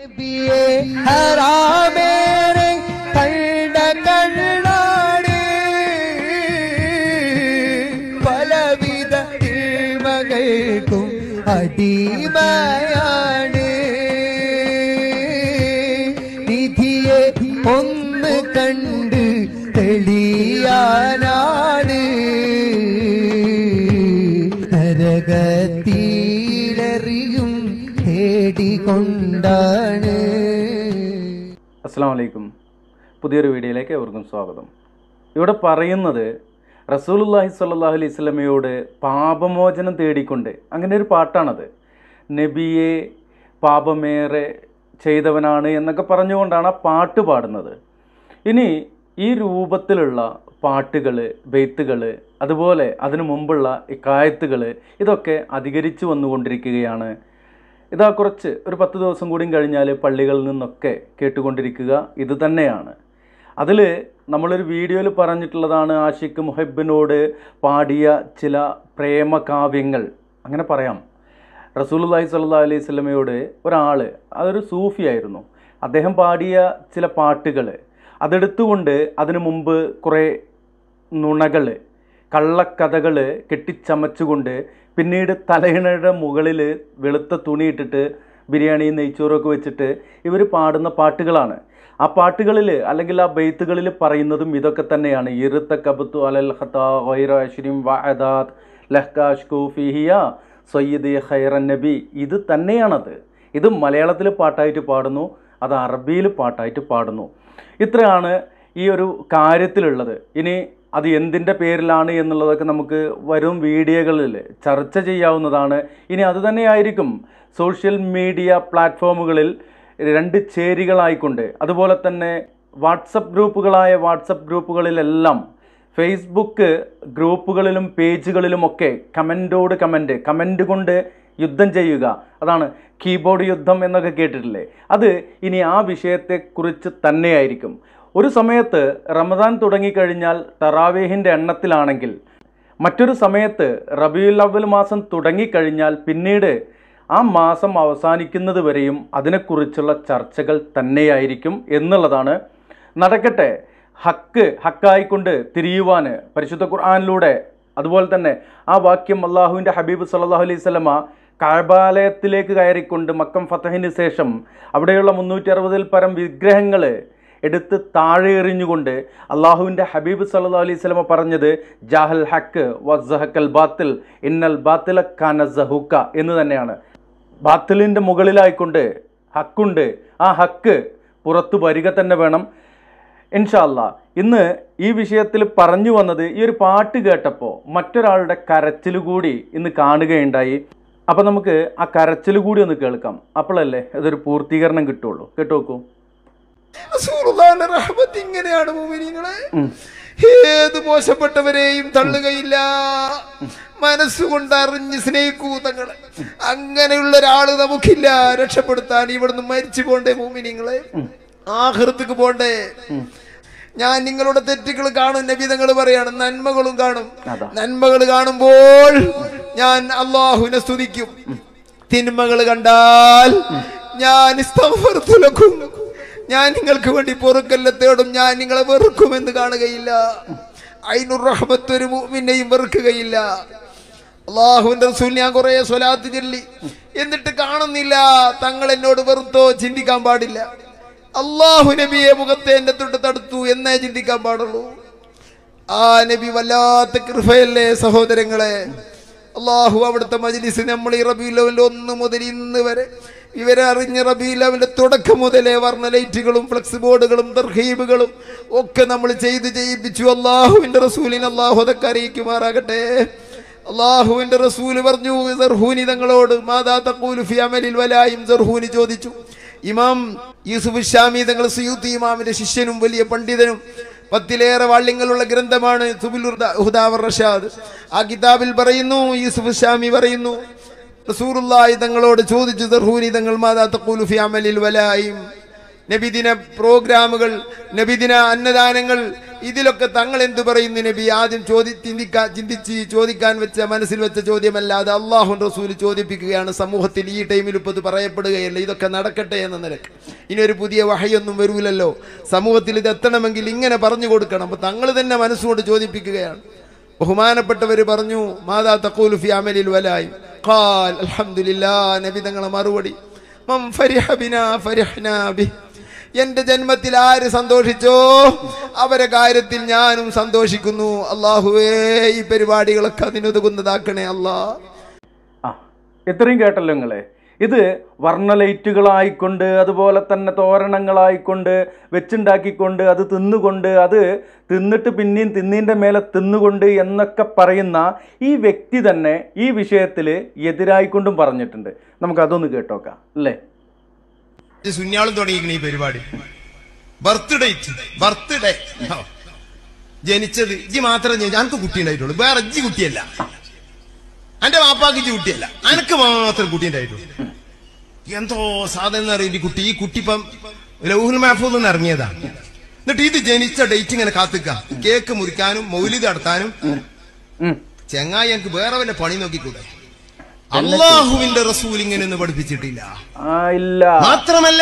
നബിയെ ഹറാമേറെ കണ്ട കണ്ണാണ് പലവിധ തിന്മകൾക്കും അടിമയാണ് നിധിയെ ഒന്ന് കണ്ട് തെളിയാനാണ് നരകത്തിലെറിയും തേടിക്കൊണ്ടാണ് അസ്സാം വലൈക്കും പുതിയൊരു വീഡിയോയിലേക്ക് എവർക്കും സ്വാഗതം ഇവിടെ പറയുന്നത് റസൂലുല്ലാഹി സ്വല്ലല്ലാഹു അലൈഹി സ്വലമയോട് പാപമോചനം തേടിക്കൊണ്ട് അങ്ങനെ ഒരു പാട്ടാണത് നബിയെ പാപമേറെ ചെയ്തവനാണ് എന്നൊക്കെ പറഞ്ഞുകൊണ്ടാണ് ആ പാട്ട് പാടുന്നത് ഇനി ഈ രൂപത്തിലുള്ള പാട്ടുകൾ ബെയ്ത്തുകൾ അതുപോലെ അതിനു മുമ്പുള്ള ഇക്കായത്തുകൾ ഇതൊക്കെ അധികരിച്ചു വന്നുകൊണ്ടിരിക്കുകയാണ് ഇതാ കുറച്ച് ഒരു പത്ത് ദിവസം കൂടിയും കഴിഞ്ഞാൽ പള്ളികളിൽ നിന്നൊക്കെ കേട്ടുകൊണ്ടിരിക്കുക ഇത് തന്നെയാണ് അതിൽ നമ്മളൊരു വീഡിയോയിൽ പറഞ്ഞിട്ടുള്ളതാണ് ആഷിഖ് മുഹബിനോട് പാടിയ ചില പ്രേമകാവ്യങ്ങൾ അങ്ങനെ പറയാം റസൂലുള്ളാഹി സ്വല്ലല്ലാഹു അലൈഹി സ്വലമയോട് ഒരാൾ അതൊരു സൂഫിയായിരുന്നു അദ്ദേഹം പാടിയ ചില പാട്ടുകൾ അതെടുത്തുകൊണ്ട് അതിനു മുമ്പ് കുറേ നുണകൾ കള്ളക്കഥകൾ കെട്ടിച്ചമച്ചുകൊണ്ട് പിന്നീട് തലയിണയുടെ മുകളിൽ വെളുത്ത തുണിയിട്ടിട്ട് ബിരിയാണി നെയ്ച്ചോറൊക്കെ വെച്ചിട്ട് ഇവർ പാടുന്ന പാട്ടുകളാണ് ആ പാട്ടുകളിൽ അല്ലെങ്കിൽ ആ ബെയ്ത്തുകളിൽ പറയുന്നതും ഇതൊക്കെ തന്നെയാണ് ഇറുത്ത കബത്തു അലൽ ഖത്താ ഗൈറ അശ്രിം വഅദാത് ലഹ്കാഷ്കു ഫിഹിയ സയ്യിദ് ഖൈറൻ നബി ഇത് തന്നെയാണത് ഇത് മലയാളത്തിൽ പാട്ടായിട്ട് പാടുന്നു അത് അറബിയിൽ പാട്ടായിട്ട് പാടുന്നു ഇത്രയാണ് ഈ ഒരു കാര്യത്തിലുള്ളത് ഇനി അത് എന്തിൻ്റെ പേരിലാണ് എന്നുള്ളതൊക്കെ നമുക്ക് വരും വീഡിയോകളിൽ ചർച്ച ചെയ്യാവുന്നതാണ് ഇനി അത് തന്നെയായിരിക്കും സോഷ്യൽ മീഡിയ പ്ലാറ്റ്ഫോമുകളിൽ രണ്ട് ചേരികളായിക്കൊണ്ട് അതുപോലെ തന്നെ വാട്സപ്പ് ഗ്രൂപ്പുകളായ വാട്സപ്പ് ഗ്രൂപ്പുകളിലെല്ലാം ഫേസ്ബുക്ക് ഗ്രൂപ്പുകളിലും പേജുകളിലുമൊക്കെ കമൻറ്റോട് കമൻറ്റ് കമൻറ്റ് കൊണ്ട് യുദ്ധം ചെയ്യുക അതാണ് കീബോർഡ് യുദ്ധം എന്നൊക്കെ കേട്ടിട്ടില്ലേ അത് ഇനി ആ വിഷയത്തെക്കുറിച്ച് തന്നെയായിരിക്കും ഒരു സമയത്ത് റമദാൻ തുടങ്ങിക്കഴിഞ്ഞാൽ തറാവേഹിൻ്റെ എണ്ണത്തിലാണെങ്കിൽ മറ്റൊരു സമയത്ത് റബിയുൽ അവൽ മാസം തുടങ്ങിക്കഴിഞ്ഞാൽ പിന്നീട് ആ മാസം അവസാനിക്കുന്നത് വരെയും അതിനെക്കുറിച്ചുള്ള ചർച്ചകൾ തന്നെയായിരിക്കും എന്നുള്ളതാണ് നടക്കട്ടെ ഹക്ക് ഹക്കായിക്കൊണ്ട് തിരിയുവാൻ പരിശുദ്ധ ഖുർആാനിലൂടെ അതുപോലെ തന്നെ ആ വാക്യം അള്ളാഹുവിൻ്റെ ഹബീബ് സല്ലാഹു അലൈഹി സ്വലമ കഴബാലയത്തിലേക്ക് കയറിക്കൊണ്ട് മക്കം ഫത്തഹിന് ശേഷം അവിടെയുള്ള മുന്നൂറ്റി അറുപതിൽ പരം വിഗ്രഹങ്ങൾ എടുത്ത് താഴെ എറിഞ്ഞുകൊണ്ട് അള്ളാഹുവിൻ്റെ ഹബീബ് സല്ലാ അലൈഹി സ്വലമ പറഞ്ഞത് ജാഹൽ ഹക്ക് വസഹക്കൽ ബാത്തിൽ ഇന്നൽ ബാത്തില ഖാന സഹുക്ക എന്ന് തന്നെയാണ് ബാത്തിലിൻ്റെ മുകളിലായിക്കൊണ്ട് ഹക്കുണ്ട് ആ ഹക്ക് പുറത്തു വരിക തന്നെ വേണം ഇൻഷാല്ല ഇന്ന് ഈ വിഷയത്തിൽ പറഞ്ഞു വന്നത് ഈ ഒരു പാട്ട് കേട്ടപ്പോൾ മറ്റൊരാളുടെ കരച്ചിൽ കൂടി ഇന്ന് കാണുകയുണ്ടായി അപ്പം നമുക്ക് ആ കരച്ചിൽ കൂടി ഒന്ന് കേൾക്കാം അപ്പോഴല്ലേ ഇതൊരു പൂർത്തീകരണം കിട്ടുള്ളൂ കേട്ടു നോക്കൂ റസൂലുള്ളാഹിന്റെ റഹ്മത്ത് ഇങ്ങനെയാണ് മുഅ്മിനീങ്ങളെ ഏത് മോശപ്പെട്ടവരെയും തള്ളുകയില്ല മനസ്സുകൊണ്ട് അറിഞ്ഞ് സ്നേഹിക്കൂ തങ്ങളെ അങ്ങനെയുള്ള ഒരാള് നമുക്കില്ല രക്ഷപ്പെടുത്താൻ ഇവിടുന്ന് മരിച്ചു പോണ്ടേ മൂമിനിങ്ങളെ ആഹൃത്തക്ക് പോണ്ടേ ഞാൻ നിങ്ങളുടെ തെറ്റുകൾ കാണും നബിതങ്ങൾ പറയാണ് നന്മകളും കാണും അതാ. നന്മകൾ കാണുമ്പോൾ ഞാൻ അള്ളാഹുവിനെ സ്തുതിക്കും തിന്മകൾ കണ്ടാൽ ഞാൻ ഇസ്തഗ്ഫർതു ലക്കും. ഞാൻ നിങ്ങൾക്ക് വേണ്ടി പൊറുക്കല്ല തേടും ഞാൻ നിങ്ങളെ വെറുക്കുമെന്ന് കാണുകയില്ല അയിനുർ റഹ്മത്ത് ഒരു മുഅ്മിനെയും വെറുക്കുകയില്ല അള്ളാഹുവിന്റെ റസൂൽ ഞാൻ കുറെ സ്വലാത്ത് ചൊല്ലി എന്നിട്ട് കാണുന്നില്ല തങ്ങൾ എന്നോട് വെറുത്തോ ചിന്തിക്കാൻ പാടില്ല അള്ളാഹു നബിയെ മുഖത്തെ എന്റെ തൊട്ട് തടുത്തു എന്നേ ചിന്തിക്കാൻ പാടുള്ളൂ ആ നബി വല്ലാത്ത കൃപയല്ലേ സഹോദരങ്ങളെ അള്ളാഹു അവിടുത്തെ മജ്ലിസ് നമ്മൾ ഈ റബീലവന്റെ ഒന്ന് മുതൽ ഇന്ന് വരെ ഇവരെ അറിഞ്ഞ റബീലവന്റെ തുടക്കം മുതലേ വർണ്ണ ലൈറ്റുകളും ഫ്ലക്സ് ബോർഡുകളും തർഹീബുകളും ഒക്കെ നമ്മൾ ചെയ്ത് ചെയ്യിപ്പിച്ചു അള്ളാഹുവിന്റെ റസൂലിന് അള്ളാഹു അതൊക്കെ അറിയിക്കുമാറാകട്ടെ അള്ളാഹുവിന്റെ റസൂല് പറഞ്ഞു സർഹൂനി തങ്ങളോട് മാതാ തക്കൂലു ഫി അമലിൽ വലായും സർഹൂനി ചോദിച്ചു ഇമാം യൂസുഫ് ഷാമി തങ്ങൾ സുയൂത്തി ഇമാമിന്റെ ശിഷ്യനും വലിയ പണ്ഡിതനും പത്തിലേറെ വാള്യങ്ങളുള്ള ഗ്രന്ഥമാണ് സുബുലുർ ദ- ഹുദാവർ റഷാദ് ആ കിതാബിൽ പറയുന്നു യൂസുഫ് ഷാമി പറയുന്നു റസൂറുല്ലാഹി തങ്ങളോട് ചോദിച്ചു ദർഹൂനി തങ്ങൾ മാതാ തഖൂലു ഫി അമലിൽ വലായും നബിദിന പ്രോഗ്രാമുകൾ നബിദിന അന്നദാനങ്ങൾ ഇതിലൊക്കെ തങ്ങൾ എന്തു പറയുന്നു നബി ആദ്യം ചോദി ചിന്തിക്കാൻ ചിന്തിച്ച് ചോദിക്കാൻ വെച്ച മനസ്സിൽ വെച്ച ചോദ്യമല്ലാതെ അള്ളാഹു റസൂൽ ചോദിപ്പിക്കുകയാണ് സമൂഹത്തിൽ ഈ ടൈമിൽ ഇപ്പോൾ ഇത് പറയപ്പെടുകയല്ല ഇതൊക്കെ നടക്കട്ടെ എന്ന നിലക്ക് ഇനി ഒരു പുതിയ വഹയൊന്നും വരൂലല്ലോ സമൂഹത്തിൽ ഇത് എത്തണമെങ്കിൽ ഇങ്ങനെ പറഞ്ഞു കൊടുക്കണം അപ്പൊ തങ്ങൾ തന്നെ മനസ്സുകൊണ്ട് ചോദിപ്പിക്കുകയാണ് ബഹുമാനപ്പെട്ടവർ പറഞ്ഞു മാതാ തഖൂലു ഫി അമലിൽ വലായി ഖാൽ അൽഹംദുലില്ലാ നബി തങ്ങളെ മറുപടി മം ഫരിഹ ബിനാ ഫരിഹ്നാ ബിഹ് എന്റെ ജന്മത്തിൽ ആര് സന്തോഷിച്ചോ അവരെ കാര്യത്തിൽ ഞാനും സന്തോഷിക്കുന്നു അള്ളാഹുവേ ഈ പരിപാടികളൊക്കെ അതിനുതകുന്നതാക്കണേ അല്ലാ ആ ഇത്രയും കേട്ടല്ലോ നിങ്ങളെ ഇത് വർണ്ണലൈറ്റുകളായിക്കൊണ്ട് അതുപോലെ തന്നെ തോരണങ്ങളായിക്കൊണ്ട് വെച്ചുണ്ടാക്കിക്കൊണ്ട് അത് തിന്നുകൊണ്ട് അത് തിന്നിട്ട് പിന്നെയും തിന്നീൻ്റെ മേലെ തിന്നുകൊണ്ട് എന്നൊക്കെ പറയുന്ന ഈ വ്യക്തി തന്നെ ഈ വിഷയത്തിൽ എതിരായിക്കൊണ്ടും പറഞ്ഞിട്ടുണ്ട് നമുക്ക് അതൊന്ന് കേട്ടോക്കാം അല്ലേ സുന്യാളും തുടങ്ങിയിരിക്കണ ഈ പരിപാടി ബർത്ത്ഡേ ബർത്ത്ഡേ ജനിച്ചത് ഇജ്ജി മാത്രം ഞങ്ങൾക്ക് കുട്ടി ഉണ്ടായിട്ടുള്ളൂ വേറെ ഇജ്ജി കുട്ടിയല്ല എന്റെ വാപ്പാക്ക് ഇജ്ജി കുട്ടിയല്ല അനക്ക് മാത്രം കുട്ടി ഉണ്ടായിട്ടുള്ളൂ എന്തോ സാധനം അറിയില്ല ഈ കുട്ടി ഈ കുട്ടി ഇപ്പം ലൗഹുൽ മഹഫൂദ് നിന്ന് ഇറങ്ങിയതാ എന്നിട്ട് ഇത് ജനിച്ച ഡേറ്റ് ഇങ്ങനെ കാത്തിക്ക കേക്ക് മുറിക്കാനും മൗലിദ് നടത്താനും ഉം. ചെങ്ങായി എനിക്ക് വേറെ വല്ല പണി നോക്കിക്കൂടെ അള്ളാഹുവിന്റെ റസൂൽ ഇങ്ങനെയൊന്നും പഠിപ്പിച്ചിട്ടില്ല ആ ഇല്ല മാത്രമല്ല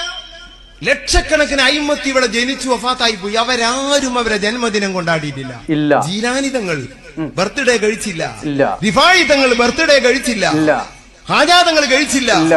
ലക്ഷക്കണക്കിന് അയിമത്തി ഇവിടെ ജനിച്ചു വഫാത്തായി പോയി അവരാരും അവരെ ജന്മദിനം കൊണ്ടാടിയിട്ടില്ല ഇല്ല ജീലാനിതങ്ങൾ ബർത്ത്ഡേ കഴിച്ചില്ല ഇല്ല. വിഭായിതങ്ങൾ ബർത്ത്ഡേ കഴിച്ചില്ല ഇല്ല ഹാജാതങ്ങൾ കഴിച്ചില്ല ഇല്ല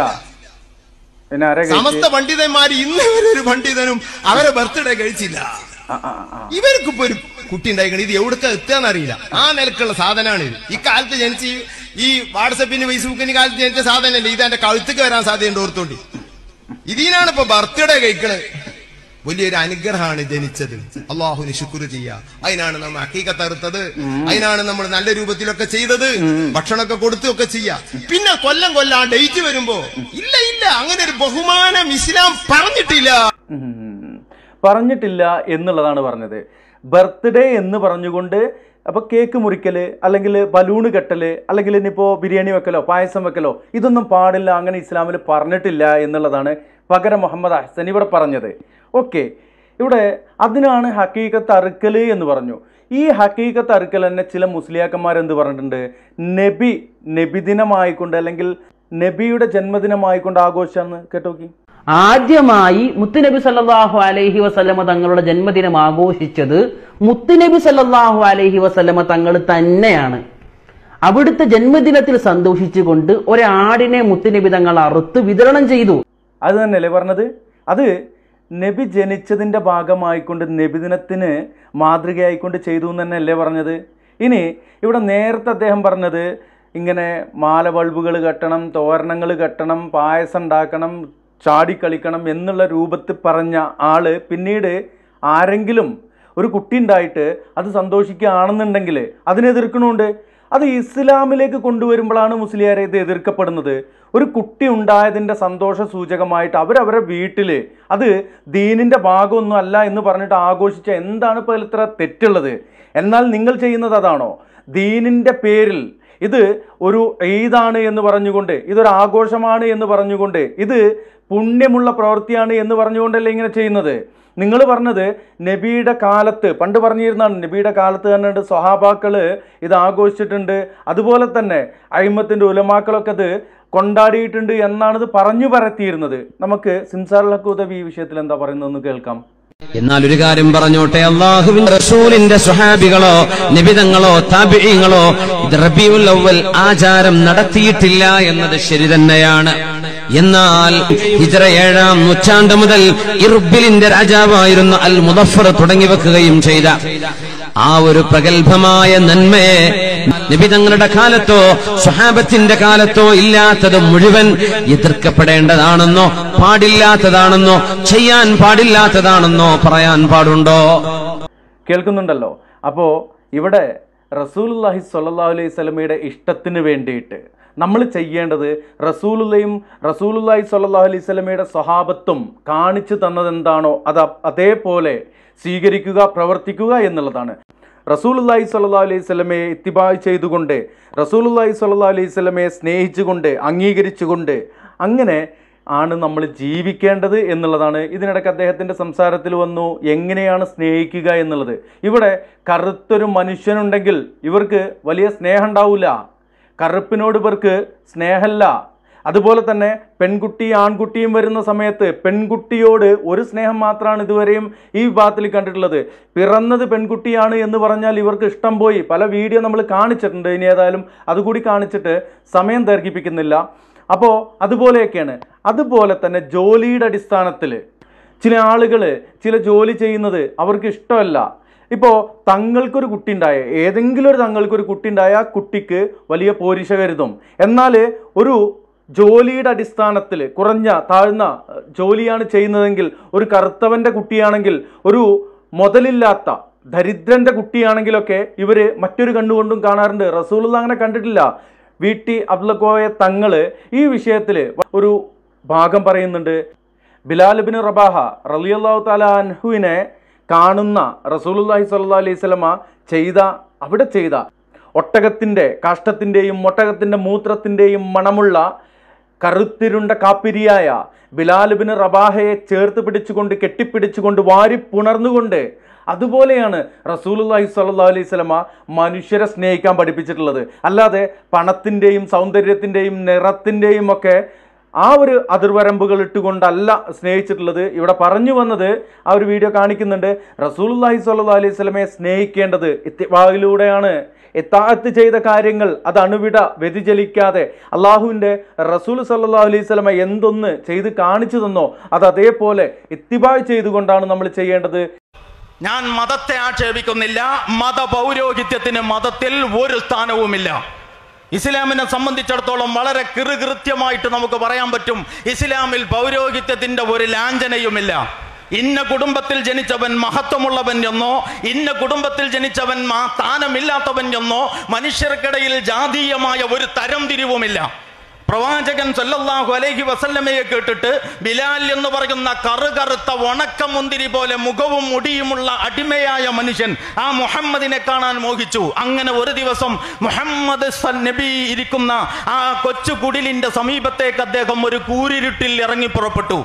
പിന്നെ ആരാ സമസ്ത കഴിച്ചേ? പണ്ഡിതന്മാർ ഇന്ന് വരെ ഒരു പണ്ഡിതനും അവരെ ബർത്ത്ഡേ കഴിച്ചില്ല ആ, ആ, ആ. ഇവർക്കിപ്പോ ഒരു കുട്ടി ഉണ്ടായിക്കണം ഇത് എവിടുത്തെ എത്തുകയെന്ന് അറിയില്ല ആ നിലക്കുള്ള സാധനമാണ് ഇത് ഈ കാലത്ത് ജനിച്ച് ഈ വാട്സപ്പിന് ഫേസ്ബുക്കിന് കാലത്ത് ജനിച്ച സാധനമല്ലേ ഇത് എന്റെ കഴുത്തേക്ക് വരാൻ സാധ്യതയുണ്ട് ഓർത്തോണ്ടി ഇതിനാണ് ഇപ്പൊ ബർത്ത്ഡേ കഴിക്കണത് വലിയൊരു അനുഗ്രഹമാണ് ജനിച്ചത് അള്ളാഹുവിന് ശുക്ർ ചെയ്യാ അതിനാണ് നമ്മൾ അക്കീക്കത്ത് അറുത്തത് അതിനാണ് നമ്മൾ നല്ല രൂപത്തിലൊക്കെ ചെയ്തത് ഭക്ഷണമൊക്കെ കൊടുത്തൊക്കെ ചെയ്യാ പിന്നെ കൊല്ലം കൊല്ലം ആ ഡേറ്റ് വരുമ്പോ ഇല്ല ഇല്ല അങ്ങനെ ഒരു ബഹുമാനം ഇസ്ലാം പറഞ്ഞിട്ടില്ല ഉം. പറഞ്ഞിട്ടില്ല എന്നുള്ളതാണ് പറഞ്ഞത് ബർത്ത്ഡേ എന്ന് പറഞ്ഞുകൊണ്ട് അപ്പോൾ കേക്ക് മുറിക്കൽ അല്ലെങ്കിൽ ബലൂണ് കെട്ടൽ അല്ലെങ്കിൽ ഇനിയിപ്പോൾ ബിരിയാണി വെക്കലോ പായസം വെക്കലോ ഇതൊന്നും പാടില്ല അങ്ങനെ ഇസ്ലാമിൽ പറഞ്ഞിട്ടില്ല എന്നുള്ളതാണ് പകരം മുഹമ്മദ് അഹ്സൻ ഇവിടെ പറഞ്ഞത് ഓക്കെ ഇവിടെ അതിനാണ് ഹക്കീക്കത്ത് അറുക്കൽ എന്ന് പറഞ്ഞു ഈ ഹക്കീക്കത്ത് അറുക്കൽ തന്നെ ചില മുസ്ലിയാക്കന്മാർ എന്ത് പറഞ്ഞിട്ടുണ്ട് നബി നബിദിനമായിക്കൊണ്ട് അല്ലെങ്കിൽ നബിയുടെ ജന്മദിനമായിക്കൊണ്ട് ആഘോഷാന്ന് കേട്ടോക്കി ആദ്യമായി മുത്തുനബി സല്ലല്ലാഹു അലൈഹി വസല്ലമ തങ്ങളുടെ ജന്മദിനം ആഘോഷിച്ചത് മുത്തുനബി സല്ലല്ലാഹു അലൈഹി വസല്ലമ തങ്ങൾ തന്നെയാണ് അവിടുത്തെ ജന്മദിനത്തിൽ സന്തോഷിച്ചുകൊണ്ട് ഒരാടിനെ മുത്തുനബി തങ്ങൾ അറുത്ത് വിതരണം ചെയ്തു അത് തന്നെയല്ലേ പറഞ്ഞത് അത് നബി ജനിച്ചതിൻ്റെ ഭാഗമായിക്കൊണ്ട് നബിദിനത്തിന് മാതൃകയായിക്കൊണ്ട് ചെയ്തു എന്ന് തന്നെയല്ലേ പറഞ്ഞത് ഇനി ഇവിടെ നേരത്തെ അദ്ദേഹം പറഞ്ഞത് ഇങ്ങനെ മാല ബൾബുകൾ കെട്ടണം തോരണങ്ങൾ കെട്ടണം പായസം ഉണ്ടാക്കണം ചാടിക്കളിക്കണം എന്നുള്ള രൂപത്തിൽ പറഞ്ഞ ആള് പിന്നീട് ആരെങ്കിലും ഒരു കുട്ടി ഉണ്ടായിട്ട് അത് സന്തോഷിക്കുകയാണെന്നുണ്ടെങ്കിൽ അതിനെ എതിർക്കണമുണ്ട് അത് ഇസ്ലാമിലേക്ക് കൊണ്ടുവരുമ്പോഴാണ് മുസ്ലിയാരെ ഇത് എതിർക്കപ്പെടുന്നത് ഒരു കുട്ടി ഉണ്ടായതിൻ്റെ സന്തോഷ സൂചകമായിട്ട് അവരവരെ വീട്ടിൽ അത് ദീനിൻ്റെ ഭാഗമൊന്നും അല്ല എന്ന് പറഞ്ഞിട്ട് ആഘോഷിച്ച എന്താണ് ഇപ്പോൾ ഇത്ര തെറ്റുള്ളത് എന്നാൽ നിങ്ങൾ ചെയ്യുന്നത് അതാണോ ദീനിൻ്റെ പേരിൽ ഇത് ഒരു ഈദാണ് എന്ന് പറഞ്ഞുകൊണ്ട് ഇതൊരു ആഘോഷമാണ് എന്ന് പറഞ്ഞുകൊണ്ട് ഇത് പുണ്യമുള്ള പ്രവൃത്തിയാണ് എന്ന് പറഞ്ഞുകൊണ്ടല്ലേ ഇങ്ങനെ ചെയ്യുന്നത് നിങ്ങൾ പറഞ്ഞത് നബിയുടെ കാലത്ത് പണ്ട് പറഞ്ഞിരുന്നാണ് നബിയുടെ കാലത്ത് തന്നെ ഉണ്ട് സ്വഹാബാക്കള് ഇത് ആഘോഷിച്ചിട്ടുണ്ട് അതുപോലെ തന്നെ അഴിമത്തിൻ്റെ ഉലമാക്കളൊക്കെ അത് കൊണ്ടാടിയിട്ടുണ്ട് എന്നാണ് ഇത് പറഞ്ഞു പരത്തിയിരുന്നത് നമുക്ക് സിംസാർ ഹക്കൂദബി ഈ വിഷയത്തിൽ എന്താ പറയുന്നതെന്ന് കേൾക്കാം എന്നാൽ ഒരു കാര്യം പറഞ്ഞോട്ടെ അള്ളാഹുവിന്റെ റസൂലിന്റെ സ്വഹാബികളോ നിബിതങ്ങളോ താപിഴങ്ങളോ റബിയുൽ അവൽ ആചാരം നടത്തിയിട്ടില്ല എന്നത് ശരി തന്നെയാണ് എന്നാൽ ഹിജറ ഏഴാം നൂറ്റാണ്ട് മുതൽ ഇർബിലിന്റെ രാജാവായിരുന്ന അൽ മുദഫർ തുടങ്ങി വെക്കുകയും ചെയ്ത ആ ഒരു പ്രഗത്ഭമായ നന്മയെ നിബിതങ്ങളുടെ കാലത്തോ സ്വഹാബത്തിന്റെ കാലത്തോ ഇല്ലാത്തത് മുഴുവൻ എതിർക്കപ്പെടേണ്ടതാണെന്നോ പാടില്ലാത്തതാണെന്നോ ചെയ്യാൻ പാടില്ലാത്തതാണെന്നോ പറയാൻ പാടുണ്ടോ കേൾക്കുന്നുണ്ടല്ലോ അപ്പോൾ ഇവിടെ റസൂലുല്ലാഹി സ്വല്ലല്ലാഹു അലൈഹി സ്വലമയുടെ ഇഷ്ടത്തിന് വേണ്ടിയിട്ട് നമ്മൾ ചെയ്യേണ്ടത് റസൂലുള്ളയും റസൂലുല്ലാഹി സ്വല്ലല്ലാഹു അലൈഹി സ്വലമയുടെ സ്വഹാബത്തും കാണിച്ചു തന്നതെന്താണോ അത് അ- അതേപോലെ സ്വീകരിക്കുക പ്രവർത്തിക്കുക എന്നുള്ളതാണ് റസൂലുല്ലാഹി സ്വല്ലല്ലാഹു അലൈഹി സ്വലമയെ ഇത്തിബായ് ചെയ്തുകൊണ്ട് റസൂലുല്ലാഹി സ്വല്ലല്ലാഹു അലൈഹി സ്വലമയെ സ്നേഹിച്ചുകൊണ്ട് അംഗീകരിച്ചുകൊണ്ട് അങ്ങനെ ആണ് നമ്മൾ ജീവിക്കേണ്ടത് എന്നുള്ളതാണ് ഇതിനിടയ്ക്ക് അദ്ദേഹത്തിൻ്റെ സംസാരത്തിൽ വന്നു എങ്ങനെയാണ് സ്നേഹിക്കുക എന്നുള്ളത് ഇവിടെ കറുത്തൊരു മനുഷ്യനുണ്ടെങ്കിൽ ഇവർക്ക് വലിയ സ്നേഹം ഉണ്ടാവില്ല കറുപ്പിനോട് ഇവർക്ക് സ്നേഹമല്ല അതുപോലെ തന്നെ പെൺകുട്ടി ആൺകുട്ടിയും വരുന്ന സമയത്ത് പെൺകുട്ടിയോട് ഒരു സ്നേഹം മാത്രമാണ് ഇതുവരെയും ഈ വിഭാഗത്തിൽ കണ്ടിട്ടുള്ളത് പിറന്നത് പെൺകുട്ടിയാണ് എന്ന് പറഞ്ഞാൽ ഇവർക്ക് ഇഷ്ടം പോയി പല വീഡിയോ നമ്മൾ കാണിച്ചിട്ടുണ്ട് ഇനി ഏതായാലും അതുകൂടി കാണിച്ചിട്ട് സമയം ദീർഘിപ്പിക്കുന്നില്ല അപ്പോൾ അതുപോലെയൊക്കെയാണ് അതുപോലെ തന്നെ ജോലിയുടെ അടിസ്ഥാനത്തിൽ ചില ആളുകൾ ചില ജോലി ചെയ്യുന്നത് അവർക്ക് ഇഷ്ടമല്ല ഇപ്പോൾ തങ്ങൾക്കൊരു കുട്ടി ഉണ്ടായ ഏതെങ്കിലും ഒരു തങ്ങൾക്കൊരു കുട്ടി ഉണ്ടായ ആ കുട്ടിക്ക് വലിയ പോരിശ കരുതും എന്നാൽ ഒരു ജോലിയുടെ അടിസ്ഥാനത്തിൽ കുറഞ്ഞ താഴ്ന്ന അഹ്, ജോലിയാണ് ചെയ്യുന്നതെങ്കിൽ ഒരു കറുത്തവൻ്റെ കുട്ടിയാണെങ്കിൽ ഒരു മുതലില്ലാത്ത ദരിദ്രന്റെ കുട്ടിയാണെങ്കിലൊക്കെ ഇവർ മറ്റൊരു കണ്ണുകൊണ്ടും കാണാറുണ്ട് റസൂലുള്ള അങ്ങനെ കണ്ടിട്ടില്ല വി ടി അബ്ദുൽക്കോയ തങ്ങള് ഈ വിഷയത്തിൽ ഒരു ഭാഗം പറയുന്നുണ്ട് ബിലാൽ ബിൻ റബാഹ റലിയല്ലാഹു താല അൻഹുവിനെ കാണുന്ന റസൂലുല്ലാഹി സ്വല്ലല്ലാഹി അലൈഹി സ്വലമ ചെയ്ത അവിടെ ചെയ്ത ഒട്ടകത്തിൻ്റെ കാഷ്ടത്തിൻ്റെയും ഒട്ടകത്തിൻ്റെ മൂത്രത്തിൻ്റെയും മണമുള്ള കറുത്തിരുണ്ട കാപ്പിരിയായ ബിലാൽ ബിൻ റബാഹയെ ചേർത്ത് പിടിച്ചുകൊണ്ട് കെട്ടിപ്പിടിച്ചുകൊണ്ട് വാരി പുണർന്നുകൊണ്ട് അതുപോലെയാണ് റസൂലുള്ളാഹി സ്വല്ലല്ലാഹു അലൈഹി സ്വലമ മനുഷ്യരെ സ്നേഹിക്കാൻ പഠിപ്പിച്ചിട്ടുള്ളത് അല്ലാതെ പണത്തിൻ്റെയും സൗന്ദര്യത്തിൻ്റെയും നിറത്തിൻ്റെയും ഒക്കെ ആ ഒരു അതിർവരമ്പുകൾ ഇട്ടുകൊണ്ടല്ല സ്നേഹിച്ചിട്ടുള്ളത് ഇവിടെ പറഞ്ഞു വന്നത് ആ ഒരു വീഡിയോ കാണിക്കുന്നുണ്ട് റസൂലുള്ളാഹി സ്വല്ലല്ലാഹു അലൈഹി സ്വലമയെ സ്നേഹിക്കേണ്ടത് ഇത്തിവാഹിലൂടെയാണ് എത്താത്ത് ചെയ്ത കാര്യങ്ങൾ അത് അണുവിട വ്യതിചലിക്കാതെ അള്ളാഹുവിൻ്റെ റസൂൽ സല്ലല്ലാഹു അലൈഹി സ്വലമ എന്തൊന്ന് ചെയ്ത് കാണിച്ചു തന്നോ അത് അതേപോലെ ഇത്തിബായ് ചെയ്തുകൊണ്ടാണ് നമ്മൾ ചെയ്യേണ്ടത് ഞാൻ മതത്തെ ആക്ഷേപിക്കുന്നില്ല മത പൗരോഹിത്യത്തിന് മതത്തിൽ ഒരു സ്ഥാനവുമില്ല ഇസ്ലാമിനെ സംബന്ധിച്ചിടത്തോളം വളരെ കൃത്യമായിട്ട് നമുക്ക് പറയാൻ പറ്റും ഇസ്ലാമിൽ പൗരോഹിത്യത്തിന്റെ ഒരു ലാഞ്ചനയുമില്ല ഇന്ന കുടുംബത്തിൽ ജനിച്ചവൻ മഹത്വമുള്ളവൻ എന്നോ ഇന്ന കുടുംബത്തിൽ ജനിച്ചവൻ മാ സ്ഥാനമില്ലാത്തവൻ എന്നോ മനുഷ്യർക്കിടയിൽ ജാതീയമായ ഒരു തരം തിരിവുമില്ല പ്രവാചകൻ സല്ലല്ലാഹു അലൈഹി വസല്ലമയെ കേട്ടിട്ട് ബിലാൽ എന്ന് പറയുന്ന കറുകറുത്ത ഉണക്കമുന്തിരി പോലെ മുഖവും മുടിയുമുള്ള അടിമയായ മനുഷ്യൻ ആ മുഹമ്മദിനെ കാണാൻ മോഹിച്ചു അങ്ങനെ ഒരു ദിവസം മുഹമ്മദ് സൽ നബി ഇരിക്കുന്ന ആ കൊച്ചു കുടിലിന്റെ സമീപത്തേക്ക് അദ്ദേഹം ഒരു കൂരിരുട്ടിൽ ഇറങ്ങി പുറപ്പെട്ടു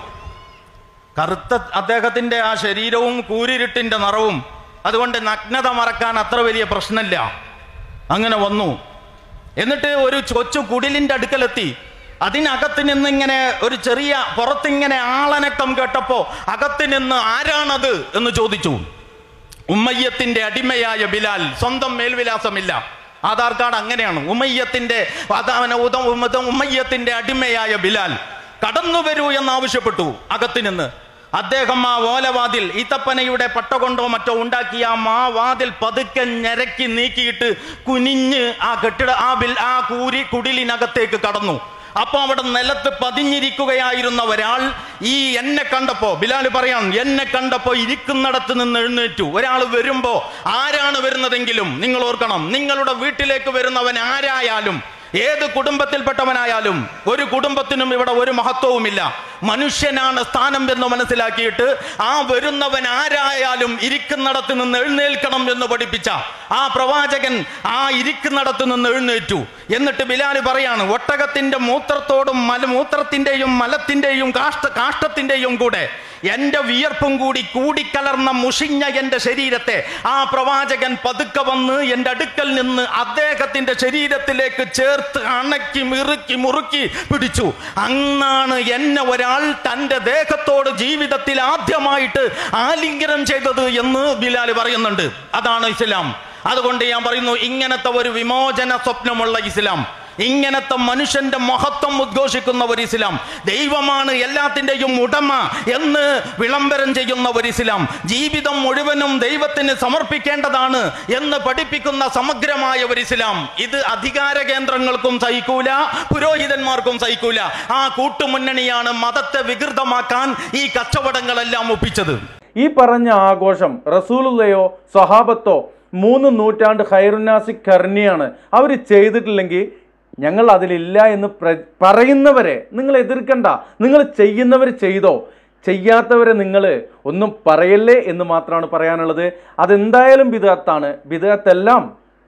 കറുത്ത അദ്ദേഹത്തിന്റെ ആ ശരീരവും കൂരിരുട്ടിന്റെ നിറവും അതുകൊണ്ട് നഗ്നത മറക്കാൻ അത്ര വലിയ പ്രശ്നമില്ല അങ്ങനെ വന്നു എന്നിട്ട് ഒരു കൊച്ചു കുടിലിന്റെ അടുക്കലെത്തി അതിനകത്ത് നിന്ന് ഇങ്ങനെ ഒരു ചെറിയ പുറത്തിങ്ങനെ ആളനക്കം കേട്ടപ്പോ അകത്ത് നിന്ന് ആരാണത് എന്ന് ചോദിച്ചു ഉമ്മയ്യത്തിന്റെ അടിമയായ ബിലാൽ സ്വന്തം മേൽവിലാസമില്ല ആധാർ കാർഡ് അങ്ങനെയാണ് ഉമ്മയ്യത്തിന്റെ അതാവന ഉദ- ഉമ്മ- ഉമ്മയ്യത്തിന്റെ അടിമയായ ബിലാൽ കടന്നു വരൂ എന്ന് ആവശ്യപ്പെട്ടു അകത്ത് നിന്ന് അദ്ദേഹം ആ ഓലവാതിൽ ഈത്തപ്പനയുടെ പട്ട കൊണ്ടോ മറ്റോ ഉണ്ടാക്കിയ ആ മാ വാതിൽ പതുക്കെ ഞരക്കി നീക്കിയിട്ട് കുനിഞ്ഞ് ആ കെട്ടിട ആ ബിൽ ആ കൂരി കുടിലിനകത്തേക്ക് കടന്നു അപ്പൊ അവിടെ നിലത്ത് പതിഞ്ഞിരിക്കുകയായിരുന്ന ഒരാൾ ഈ എന്നെ കണ്ടപ്പോ ബിലാൽ പറയാം എന്നെ കണ്ടപ്പോ ഇരിക്കുന്നിടത്ത് നിന്ന് എഴുന്നേറ്റു ഒരാൾ വരുമ്പോ ആരാണ് വരുന്നതെങ്കിലും നിങ്ങൾ ഓർക്കണം നിങ്ങളുടെ വീട്ടിലേക്ക് വരുന്നവൻ ആരായാലും ഏത് കുടുംബത്തിൽപ്പെട്ടവനായാലും ഒരു കുടുംബത്തിനും ഇവിടെ ഒരു മഹത്വവുമില്ല മനുഷ്യനാണ് സ്ഥാനം എന്ന് മനസ്സിലാക്കിയിട്ട് ആ വരുന്നവൻ ആരായാലും ഇരിക്കുന്നിടത്ത് നിന്ന് എഴുന്നേൽക്കണം എന്ന് പഠിപ്പിച്ച ആ പ്രവാചകൻ ആ ഇരിക്കുന്നിടത്ത് നിന്ന് എഴുന്നേറ്റു എന്നിട്ട് ബിലാൽ പറയാണ് ഒട്ടകത്തിന്റെ മൂത്രത്തോടും മലമൂത്രത്തിന്റെയും മലത്തിന്റെയും കാഷ്ട കാഷ്ടത്തിന്റെയും കൂടെ എന്റെ വിയർപ്പും കൂടി കൂടിക്കലർന്ന മുഷിഞ്ഞ എന്റെ ശരീരത്തെ ആ പ്രവാചകൻ പതുക്കെ വന്ന് എന്റെ അടുക്കൽ നിന്ന് അദ്ദേഹത്തിന്റെ ശരീരത്തിലേക്ക് ചേർത്ത് അണക്കി മിറുക്കി മുറുക്കി പിടിച്ചു അന്നാണ് എന്നെ ഒരാൾ തന്റെ ദേഹത്തോട് ജീവിതത്തിൽ ആദ്യമായിട്ട് ആലിംഗനം ചെയ്തത് എന്ന് ബിലാൽ പറയുന്നുണ്ട് അതാണ് ഇസ്ലാം അതുകൊണ്ട് ഞാൻ പറയുന്നു ഇങ്ങനത്തെ ഒരു വിമോചന സ്വപ്നമുള്ള ഇസ്ലാം ഇങ്ങനത്തെ മനുഷ്യന്റെ മഹത്വം ഉദ്ഘോഷിക്കുന്ന ഒരു ഇസ്ലാം ദൈവമാണ് എല്ലാത്തിൻ്റെയും ഉടമ എന്ന് വിളംബരം ചെയ്യുന്ന ഒരു ഇസ്ലാം ജീവിതം മുഴുവനും ദൈവത്തിന് സമർപ്പിക്കേണ്ടതാണ് എന്ന് പഠിപ്പിക്കുന്ന സമഗ്രമായ ഒരു ഇസ്ലാം ഇത് അധികാര കേന്ദ്രങ്ങൾക്കും സഹിക്കൂല പുരോഹിതന്മാർക്കും സഹിക്കൂല ആ കൂട്ടുമുന്നണിയാണ് മതത്തെ വികൃതമാക്കാൻ ഈ കച്ചവടങ്ങളെല്ലാം ഒപ്പിച്ചത് ഈ പറഞ്ഞ ആഘോഷം റസൂലുള്ളയോ സ്വഹാബത്തോ മൂന്ന് നൂറ്റാണ്ട് ഹൈറുനാസി കർണിയാണ് അവർ ചെയ്തിട്ടില്ലെങ്കിൽ ഞങ്ങൾ അതിലില്ല എന്ന് പ്ര- പറയുന്നവരെ നിങ്ങൾ എതിർക്കണ്ട നിങ്ങൾ ചെയ്യുന്നവർ ചെയ്തോ ചെയ്യാത്തവരെ നിങ്ങൾ ഒന്നും പറയല്ലേ എന്ന് മാത്രമാണ് പറയാനുള്ളത് അതെന്തായാലും ബിദഅത്താണ് ബിദഅത്തെല്ലാം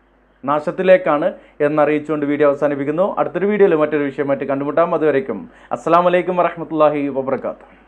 നാശത്തിലേക്കാണ് എന്നറിയിച്ചുകൊണ്ട് വീഡിയോ അവസാനിപ്പിക്കുന്നു അടുത്തൊരു വീഡിയോയിൽ മറ്റൊരു വിഷയമായിട്ട് കണ്ടുമുട്ടാം അതുവരേക്കും അസ്സാം വലൈക്കും വറഹമത്തല്ലാഹി വബർക്കാത്തു